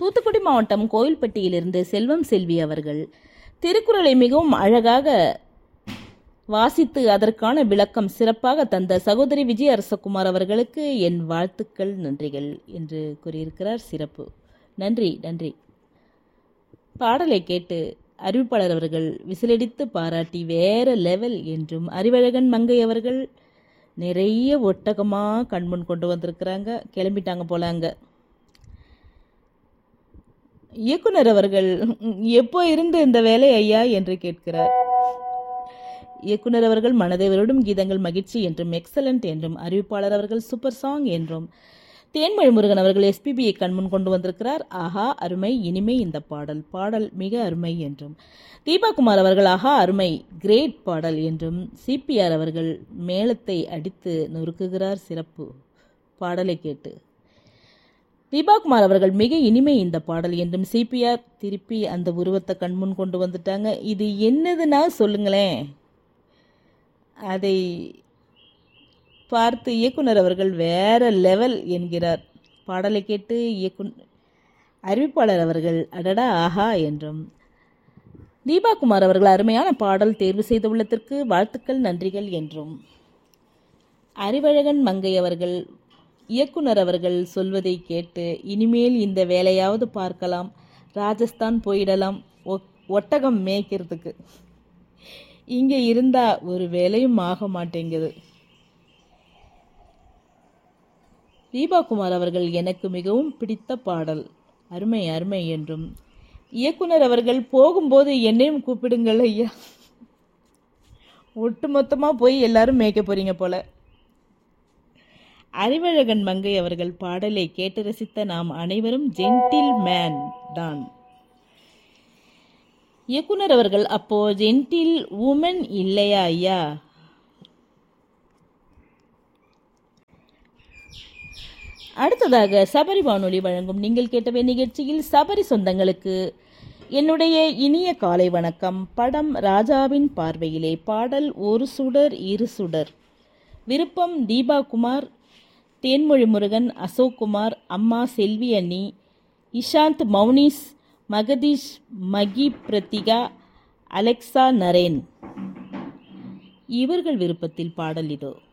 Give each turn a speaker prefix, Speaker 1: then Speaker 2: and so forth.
Speaker 1: தூத்துக்குடி மாவட்டம் கோயில்பட்டியிலிருந்து செல்வம் செல்வி அவர்கள் திருக்குறளை மிகவும் அழகாக வாசித்து அதற்கான விளக்கம் சிறப்பாக தந்த சகோதரி விஜய் அரசகுமார் அவர்களுக்கு என் வாழ்த்துக்கள் நன்றிகள் என்று கூறியிருக்கிறார் சிறப்பு நன்றி நன்றி பாடலை கேட்டு அறிவிப்பாளர் அவர்கள் விசிலடித்து பாராட்டி வேற லெவல் என்றும் அறிவழகன் மங்கை அவர்கள் நிறைய ஒட்டகமாக கண்முன் கொண்டு வந்திருக்கிறாங்க கிளம்பிட்டாங்க போலாங்க இயக்குனர் அவர்கள் எப்போ இருந்து இந்த வேலை ஐயா என்று கேட்கிறார் இயக்குனர் அவர்கள் மனதை வருடும் கீதங்கள் மகிழ்ச்சி என்றும் எக்ஸலண்ட் என்றும் அறிவிப்பாளர் அவர்கள் சூப்பர் சாங் என்றும் தேன்மொழி முருகன் அவர்கள் எஸ்பிபியை கண்முன் கொண்டு வந்திருக்கிறார் ஆஹா அருமை இனிமை இந்த பாடல் பாடல் மிக அருமை என்றும் தீபாகுமார் அவர்கள் ஆஹா அருமை கிரேட் பாடல் என்றும் சிபிஆர் அவர்கள் மேளத்தை அடித்து நொறுக்குகிறார் சிறப்பு பாடலை கேட்டு தீபாகுமார் அவர்கள் மிக இனிமை இந்த பாடல் என்றும் சிபிஆர் திருப்பி அந்த உருவத்தை கண்முன் கொண்டு வந்துட்டாங்க இது என்னதுன்னா சொல்லுங்களேன் அதை பார்த்து இயக்குனர் அவர்கள் வேற லெவல் என்கிறார் பாடலை கேட்டு இயக்குன் அறிவிப்பாளர் அவர்கள் அடடா ஆஹா என்றும் தீபாகுமார் அவர்கள் அருமையான பாடல் தேர்வு செய்துள்ளதற்கு வாழ்த்துக்கள் நன்றிகள் என்றும் அறிவழகன் மங்கை அவர்கள் இயக்குனர் அவர்கள் சொல்வதை கேட்டு இனிமேல் இந்த வேலையாவது பார்க்கலாம் ராஜஸ்தான் போயிடலாம் ஒட்டகம் மேய்க்கிறதுக்கு இங்கே இருந்தா ஒரு வேலையும் ஆக மாட்டேங்குது தீபாகுமார் அவர்கள் எனக்கு மிகவும் பிடித்த பாடல் அருமை அருமை என்றும் இயக்குனர் அவர்கள் போகும்போது என்னையும் கூப்பிடுங்கள் ஐயா ஒட்டு மொத்தமாக போய் எல்லாரும் மேய்க்க போறீங்க போல அறிவழகன் மங்கை அவர்கள் பாடலை கேட்டு ரசித்த நாம் அனைவரும் ஜென்டில் மேன் தான் இயக்குனர் அவர்கள் அப்போ ஜென்டில் உமன் இல்லையா ஐயா அடுத்ததாக சபரி வானொலி வழங்கும் நீங்கள் கேட்டவை நிகழ்ச்சியில் சபரி சொந்தங்களுக்கு என்னுடைய இனிய காலை வணக்கம் படம் ராஜாவின் பார்வையிலே பாடல் ஒரு சுடர் இரு சுடர் விருப்பம் தீபா குமார் தேன்மொழி முருகன் அசோக் குமார் அம்மா செல்வி அண்ணி இஷாந்த் மௌனிஸ் மகதீஷ் மகி பிரதிகா அலெக்சா நரேன் இவர்கள் விருப்பத்தில் பாடல் இதோ